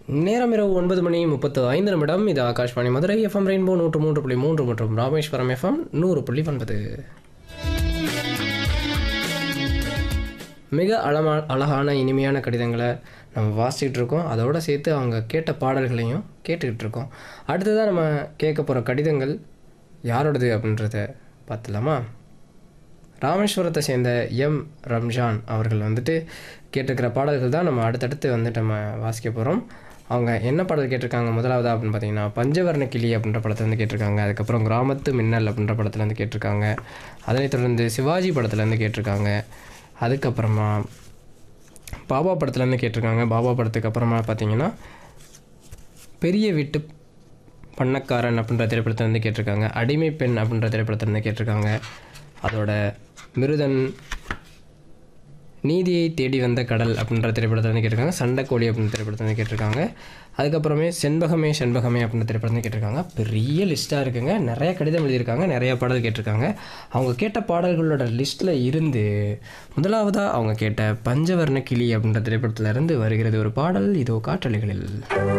நேரம் இரவு ஒன்பது மணி முப்பத்து ஐந்து நிமிடம் இது ஆகாஷ்வாணி மதுரை எஃப்எம் ரெயின்போ நூற்று மூன்று புள்ளி மூன்று மற்றும் ராமேஸ்வரம் எஃப்எம் நூறு புள்ளி ஒன்பது மிக அழமா அழகான இனிமையான கடிதங்களை நம்ம வாசிச்சுட்டு இருக்கோம் அதோடு சேர்த்து அவங்க கேட்ட பாடல்களையும் கேட்டுக்கிட்டு இருக்கோம் அடுத்ததாக நம்ம கேட்க போகிற கடிதங்கள் யாரோடது அப்படின்றத பார்த்துலாமா ராமேஸ்வரத்தை சேர்ந்த எம் ரம்ஜான் அவர்கள் வந்துட்டு கேட்டிருக்கிற பாடல்கள் தான் நம்ம அடுத்தடுத்து வந்துட்டு நம்ம வாசிக்க போகிறோம் அவங்க என்ன பாடல் கேட்டிருக்காங்க முதலாவதா அப்படின்னு பார்த்தீங்கன்னா பஞ்சவர்ண கிளி அப்படின்ற படத்துலேருந்து கேட்டிருக்காங்க அதுக்கப்புறம் கிராமத்து மின்னல் அப்படின்ற படத்துலேருந்து கேட்டிருக்காங்க அதனைத் தொடர்ந்து சிவாஜி படத்துலேருந்து கேட்டிருக்காங்க அதுக்கப்புறமா பாபா படத்துலேருந்து கேட்டிருக்காங்க பாபா படத்துக்கு அப்புறமா பார்த்தீங்கன்னா பெரிய வீட்டு பண்ணக்காரன் அப்படின்ற திரைப்படத்துலேருந்து கேட்டிருக்காங்க அடிமை பெண் அப்படின்ற திரைப்படத்துலேருந்து கேட்டிருக்காங்க அதோட மிருதன் நீதியை தேடி வந்த கடல் அப்படின்ற திரைப்படத்துலேருந்து கேட்டிருக்காங்க சண்டைக்கோழி அப்படின்ற திரைப்படத்துலேருந்து கேட்டிருக்காங்க அதுக்கப்புறமே செண்பகமே செண்பகமே அப்படின்ற திரைப்படத்துலேருந்து கேட்டிருக்காங்க பெரிய லிஸ்ட்டாக இருக்குங்க நிறைய கடிதம் எழுதியிருக்காங்க நிறைய பாடல் கேட்டிருக்காங்க அவங்க கேட்ட பாடல்களோட லிஸ்ட்டில் இருந்து முதலாவதாக அவங்க கேட்ட பஞ்சவர்ண கிளி அப்படின்ற திரைப்படத்துல இருந்து வருகிறது ஒரு பாடல் இதோ காற்றலைகளில்